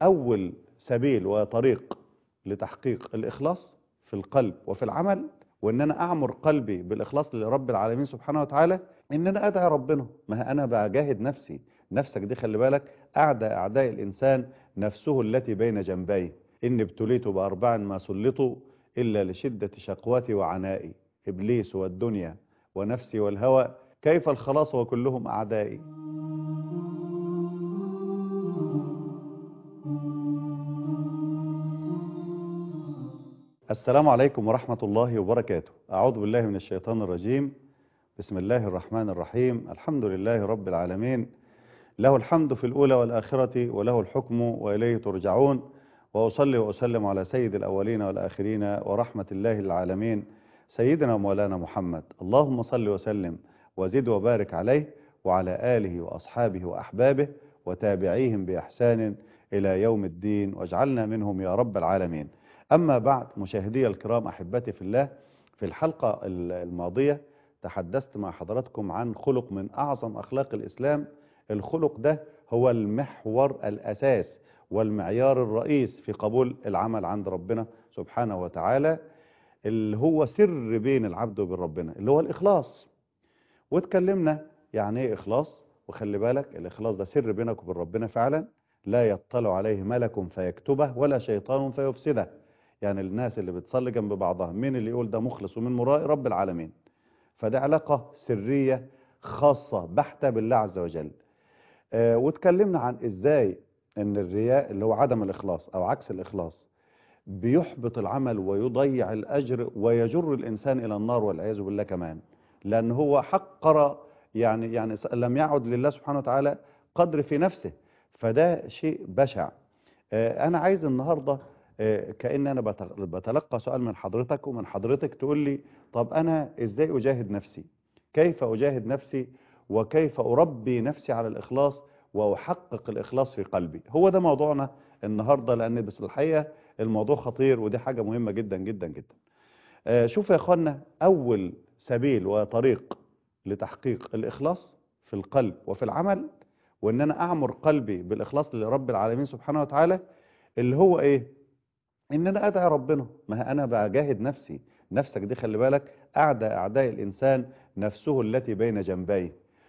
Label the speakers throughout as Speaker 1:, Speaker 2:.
Speaker 1: أول سبيل وطريق لتحقيق الإخلاص في القلب وفي العمل وإن أنا أعمر قلبي بالإخلاص لرب العالمين سبحانه وتعالى إن أنا أدعي ربنا ما أنا بجاهد نفسي نفسك دي خلي بالك أعدى أعداء الإنسان نفسه التي بين جنبيه إن ابتليت بأربع ما سلطوا إلا لشدة شقوتي وعنائي إبليس والدنيا ونفسي والهوى كيف الخلاص وكلهم أعدائي السلام عليكم ورحمة الله وبركاته أعوذ بالله من الشيطان الرجيم بسم الله الرحمن الرحيم الحمد لله رب العالمين له الحمد في الأولى والآخرة وله الحكم وإليه ترجعون وأصلي وأسلم على سيد الأولين والآخرين ورحمة الله العالمين سيدنا ومولانا محمد اللهم صل وسلم وزد وبارك عليه وعلى آله وأصحابه وأحبابه وتابعيهم بإحسان إلى يوم الدين واجعلنا منهم يا رب العالمين أما بعد مشاهدي الكرام أحبتي في الله في الحلقة الماضية تحدثت مع حضراتكم عن خلق من أعظم أخلاق الإسلام الخلق ده هو المحور الأساس والمعيار الرئيس في قبول العمل عند ربنا سبحانه وتعالى اللي هو سر بين العبد وبين ربنا اللي هو الإخلاص واتكلمنا يعني ايه إخلاص وخلي بالك الإخلاص ده سر بينك وبين ربنا فعلا لا يطلع عليه ملك فيكتبه ولا شيطان فيفسده يعني الناس اللي بتصلي جنب بعضها مين اللي يقول ده مخلص ومن مرائي رب العالمين فده علاقة سرية خاصة بحتة بالله عز وجل آه واتكلمنا عن ازاي ان الرياء اللي هو عدم الاخلاص او عكس الاخلاص بيحبط العمل ويضيع الاجر ويجر الانسان الى النار والعياذ بالله كمان لان هو حقر يعني يعني لم يعد لله سبحانه وتعالى قدر في نفسه فده شيء بشع آه انا عايز النهارده آه كأن انا بتلقى سؤال من حضرتك ومن حضرتك تقول لي طب انا ازاي اجاهد نفسي كيف اجاهد نفسي وكيف اربي نفسي على الاخلاص واحقق الاخلاص في قلبي هو ده موضوعنا النهارده لان بس الحقيقه الموضوع خطير ودي حاجه مهمه جدا جدا جدا آه شوف يا اخوانا اول سبيل وطريق لتحقيق الاخلاص في القلب وفي العمل وان انا اعمر قلبي بالاخلاص لرب العالمين سبحانه وتعالى اللي هو ايه ان انا ادعي ربنا ما انا بجاهد نفسي نفسك دي خلي بالك اعدى اعداء الانسان نفسه التي بين جنبيه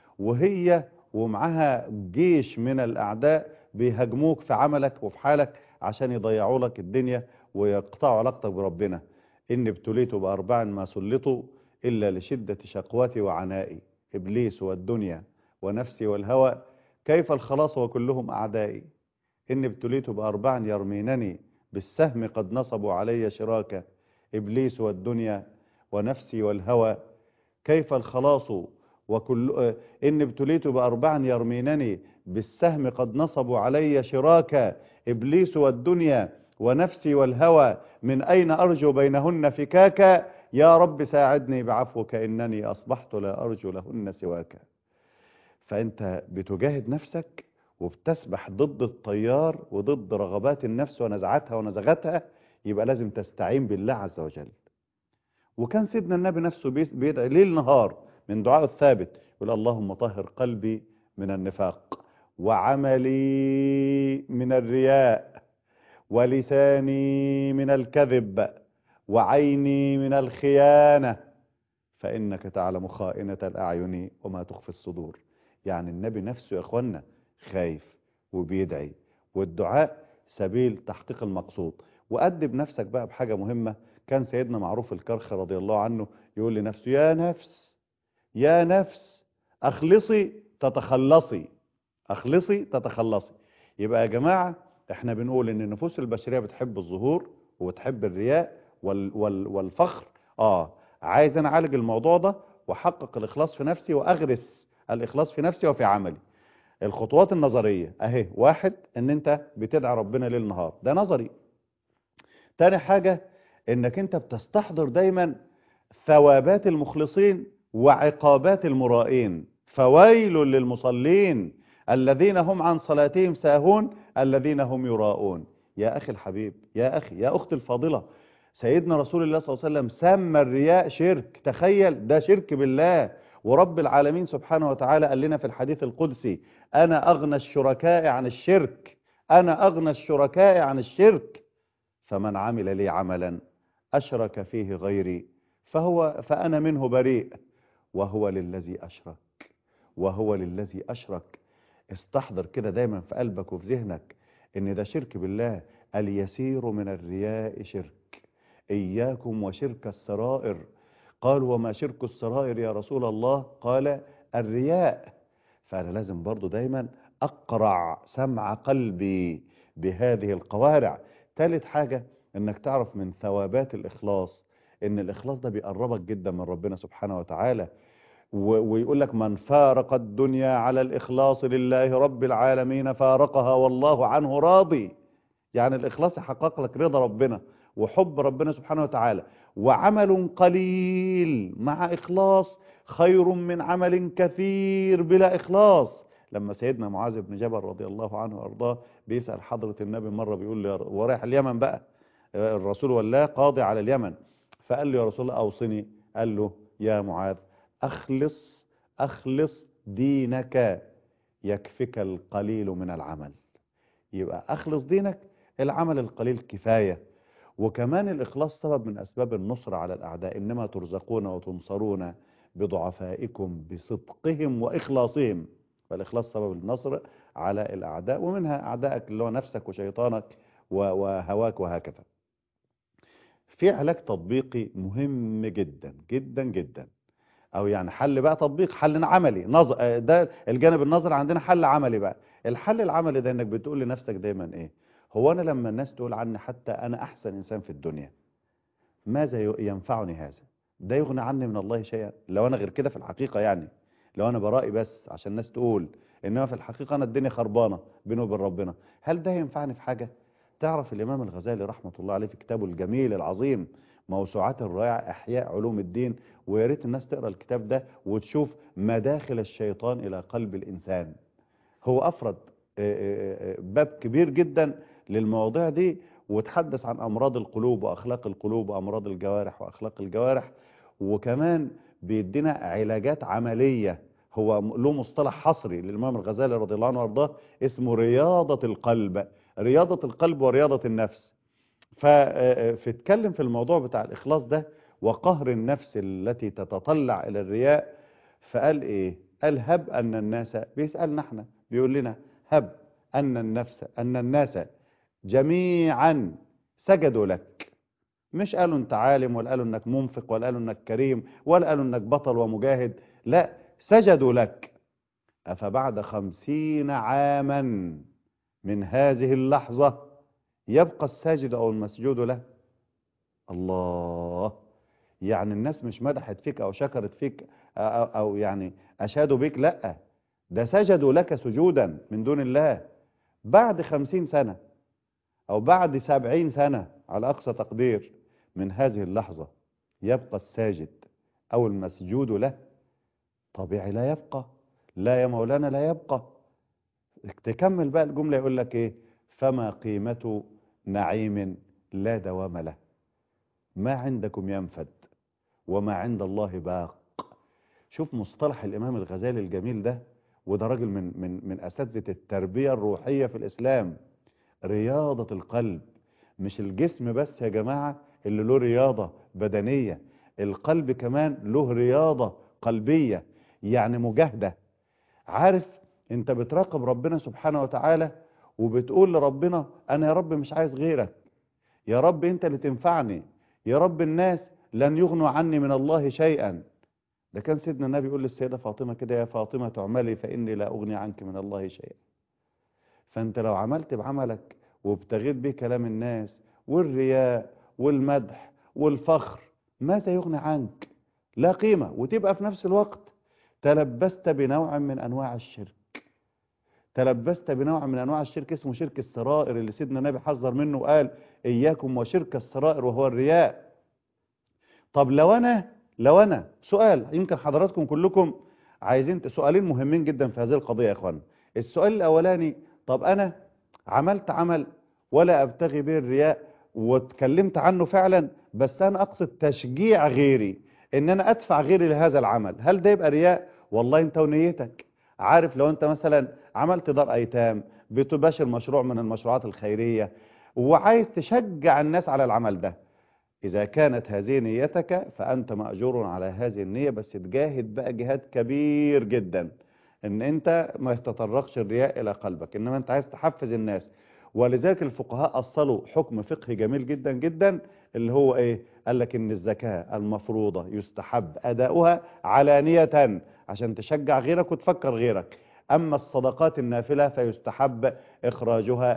Speaker 1: وهي ومعها جيش من الاعداء بيهاجموك في عملك وفي حالك عشان يضيعوا لك الدنيا ويقطعوا علاقتك بربنا ان ابتليت باربع ما سلطوا الا لشده شقوتي وعنائي ابليس والدنيا ونفسي والهوى كيف الخلاص وكلهم اعدائي ان ابتليت باربع يرمينني بالسهم قد نصبوا علي شراكة إبليس والدنيا ونفسي والهوى كيف الخلاص وكل إن ابتليت بأربع يرمينني بالسهم قد نصبوا علي شراكة إبليس والدنيا ونفسي والهوى من أين أرجو بينهن فكاكا يا رب ساعدني بعفوك إنني أصبحت لا أرجو لهن سواك فأنت بتجاهد نفسك وبتسبح ضد التيار وضد رغبات النفس ونزعاتها ونزغاتها يبقى لازم تستعين بالله عز وجل وكان سيدنا النبي نفسه بيدعي ليل نهار من دعاء الثابت يقول اللهم طهر قلبي من النفاق وعملي من الرياء ولساني من الكذب وعيني من الخيانة فإنك تعلم خائنة الأعين وما تخفي الصدور يعني النبي نفسه يا أخوانا خايف وبيدعي والدعاء سبيل تحقيق المقصود وأدب نفسك بقى بحاجة مهمة كان سيدنا معروف الكرخ رضي الله عنه يقول لنفسه يا نفس يا نفس أخلصي تتخلصي أخلصي تتخلصي يبقى يا جماعة احنا بنقول ان النفوس البشرية بتحب الظهور وبتحب الرياء وال وال والفخر اه عايز انا اعالج الموضوع ده واحقق الاخلاص في نفسي واغرس الاخلاص في نفسي وفي عملي الخطوات النظرية اهي واحد ان انت بتدعي ربنا ليل نهار ده نظري تاني حاجة انك انت بتستحضر دايما ثوابات المخلصين وعقابات المرائين فويل للمصلين الذين هم عن صلاتهم ساهون الذين هم يراءون يا اخي الحبيب يا اخي يا اختي الفاضلة سيدنا رسول الله صلى الله عليه وسلم سمى الرياء شرك تخيل ده شرك بالله ورب العالمين سبحانه وتعالى قال لنا في الحديث القدسي أنا أغنى الشركاء عن الشرك أنا أغنى الشركاء عن الشرك فمن عمل لي عملا أشرك فيه غيري فهو فأنا منه بريء وهو للذي أشرك وهو للذي أشرك استحضر كده دايما في قلبك وفي ذهنك ان ده شرك بالله اليسير من الرياء شرك إياكم وشرك السرائر قالوا وما شرك السرائر يا رسول الله قال الرياء فأنا لازم برضو دايما أقرع سمع قلبي بهذه القوارع ثالث حاجة انك تعرف من ثوابات الإخلاص ان الإخلاص ده بيقربك جدا من ربنا سبحانه وتعالى ويقول لك من فارق الدنيا على الإخلاص لله رب العالمين فارقها والله عنه راضي يعني الإخلاص يحقق لك رضا ربنا وحب ربنا سبحانه وتعالى وعمل قليل مع إخلاص خير من عمل كثير بلا إخلاص لما سيدنا معاذ بن جبل رضي الله عنه وارضاه بيسأل حضرة النبي مرة بيقول له ورايح اليمن بقى الرسول والله قاضي على اليمن فقال له يا رسول الله أوصني قال له يا معاذ أخلص أخلص دينك يكفك القليل من العمل يبقى أخلص دينك العمل القليل كفاية وكمان الإخلاص سبب من أسباب النصر على الأعداء إنما ترزقون وتنصرون بضعفائكم بصدقهم وإخلاصهم فالإخلاص سبب النصر على الأعداء ومنها أعدائك اللي هو نفسك وشيطانك وهواك وهكذا في علاج تطبيقي مهم جدا جدا جدا او يعني حل بقى تطبيق حل عملي نظر ده الجانب النظري عندنا حل عملي بقى الحل العملي ده انك بتقول لنفسك دايما ايه هو انا لما الناس تقول عني حتى انا احسن انسان في الدنيا ماذا ينفعني هذا ده يغني عني من الله شيئا لو انا غير كده في الحقيقة يعني لو انا برائي بس عشان الناس تقول انما في الحقيقة انا الدنيا خربانة بيني وبين ربنا هل ده ينفعني في حاجة تعرف الامام الغزالي رحمة الله عليه في كتابه الجميل العظيم موسوعات الرائعة احياء علوم الدين ويا ريت الناس تقرا الكتاب ده وتشوف مداخل الشيطان الى قلب الانسان هو افرد باب كبير جدا للمواضيع دي وتحدث عن امراض القلوب واخلاق القلوب وامراض الجوارح واخلاق الجوارح وكمان بيدينا علاجات عمليه هو له مصطلح حصري للامام الغزالي رضي الله عنه وارضاه اسمه رياضه القلب رياضه القلب ورياضه النفس فاتكلم في الموضوع بتاع الاخلاص ده وقهر النفس التي تتطلع الى الرياء فقال ايه قال هب ان الناس بيسالنا احنا بيقول لنا هب ان النفس ان الناس جميعا سجدوا لك مش قالوا انت عالم ولا قالوا انك منفق ولا قالوا انك كريم ولا قالوا انك بطل ومجاهد لا سجدوا لك افبعد خمسين عاما من هذه اللحظة يبقى الساجد او المسجود له الله يعني الناس مش مدحت فيك او شكرت فيك أو, او يعني اشادوا بيك لا ده سجدوا لك سجودا من دون الله بعد خمسين سنة او بعد سبعين سنة على اقصى تقدير من هذه اللحظة يبقى الساجد او المسجود له طبيعي لا يبقى لا يا مولانا لا يبقى تكمل بقى الجملة يقول لك ايه فما قيمة نعيم لا دوام له ما عندكم ينفد وما عند الله باق شوف مصطلح الإمام الغزالي الجميل ده وده راجل من, من, من أساتذة التربية الروحية في الإسلام رياضة القلب مش الجسم بس يا جماعة اللي له رياضة بدنية القلب كمان له رياضة قلبية يعني مجاهدة عارف انت بتراقب ربنا سبحانه وتعالى وبتقول لربنا انا يا رب مش عايز غيرك يا رب انت اللي تنفعني يا رب الناس لن يغنوا عني من الله شيئا ده كان سيدنا النبي يقول للسيدة فاطمة كده يا فاطمة تعملي فإني لا أغني عنك من الله شيئا فأنت لو عملت بعملك وابتغيت به كلام الناس والرياء والمدح والفخر ماذا يغني عنك لا قيمة وتبقى في نفس الوقت تلبست بنوع من أنواع الشرك تلبست بنوع من أنواع الشرك اسمه شرك السرائر اللي سيدنا النبي حذر منه وقال إياكم وشرك السرائر وهو الرياء طب لو أنا لو أنا سؤال يمكن حضراتكم كلكم عايزين سؤالين مهمين جدا في هذه القضية يا إخوان السؤال الأولاني طب أنا عملت عمل ولا أبتغي به الرياء واتكلمت عنه فعلا بس أنا أقصد تشجيع غيري إن أنا أدفع غيري لهذا العمل هل ده يبقى رياء والله أنت ونيتك عارف لو أنت مثلا عملت دار أيتام بتباشر مشروع من المشروعات الخيرية وعايز تشجع الناس على العمل ده إذا كانت هذه نيتك فأنت مأجور على هذه النية بس تجاهد بقى جهاد كبير جدا إن أنت ما يتطرقش الرياء إلى قلبك إنما أنت عايز تحفز الناس ولذلك الفقهاء أصلوا حكم فقهي جميل جدا جدا اللي هو إيه قال لك إن الزكاة المفروضة يستحب أداؤها علانية عشان تشجع غيرك وتفكر غيرك أما الصدقات النافلة فيستحب إخراجها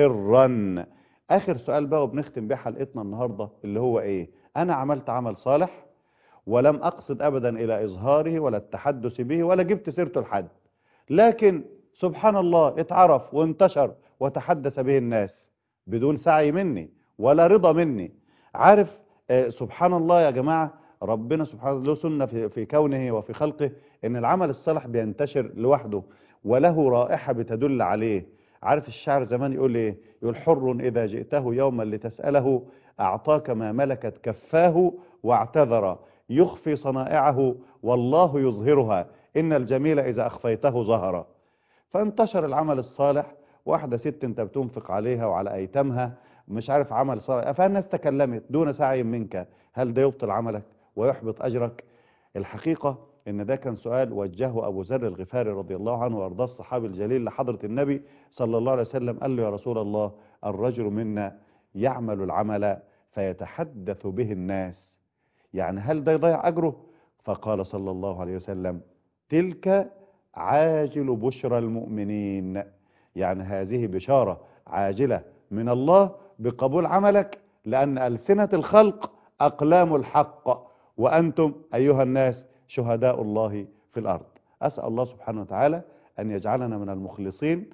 Speaker 1: سرا آخر سؤال بقى وبنختم بيه حلقتنا النهاردة اللي هو إيه أنا عملت عمل صالح ولم أقصد أبدا إلى إظهاره ولا التحدث به ولا جبت سيرته لحد لكن سبحان الله اتعرف وانتشر وتحدث به الناس بدون سعي مني ولا رضا مني عارف آه سبحان الله يا جماعة ربنا سبحانه له سنة في, في كونه وفي خلقه ان العمل الصالح بينتشر لوحده وله رائحة بتدل عليه عارف الشعر زمان يقول ايه يقول حر اذا جئته يوما لتسأله اعطاك ما ملكت كفاه واعتذر يخفي صنائعه والله يظهرها ان الجميل اذا اخفيته ظهر فانتشر العمل الصالح واحدة ست انت بتنفق عليها وعلى ايتامها مش عارف عمل صالح فالناس تكلمت دون سعي منك هل ده يبطل عملك ويحبط اجرك الحقيقة ان ده كان سؤال وجهه ابو ذر الغفاري رضي الله عنه وارضاه الصحابي الجليل لحضرة النبي صلى الله عليه وسلم قال له يا رسول الله الرجل منا يعمل العمل فيتحدث به الناس يعني هل ده يضيع اجره فقال صلى الله عليه وسلم تلك عاجل بشرى المؤمنين يعني هذه بشارة عاجلة من الله بقبول عملك لأن ألسنة الخلق أقلام الحق وأنتم أيها الناس شهداء الله في الأرض أسأل الله سبحانه وتعالى أن يجعلنا من المخلصين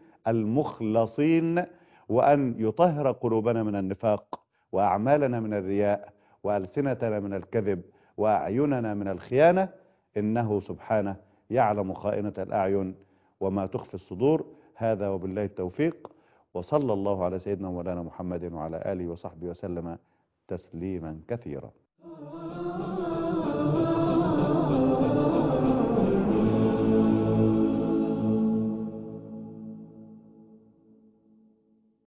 Speaker 1: المخلصين وأن يطهر قلوبنا من النفاق وأعمالنا من الرياء وألسنتنا من الكذب وأعيننا من الخيانة إنه سبحانه يعلم خائنة الأعين وما تخفي الصدور هذا وبالله التوفيق وصلى الله على سيدنا مولانا محمد وعلى آله وصحبه وسلم تسليما كثيرا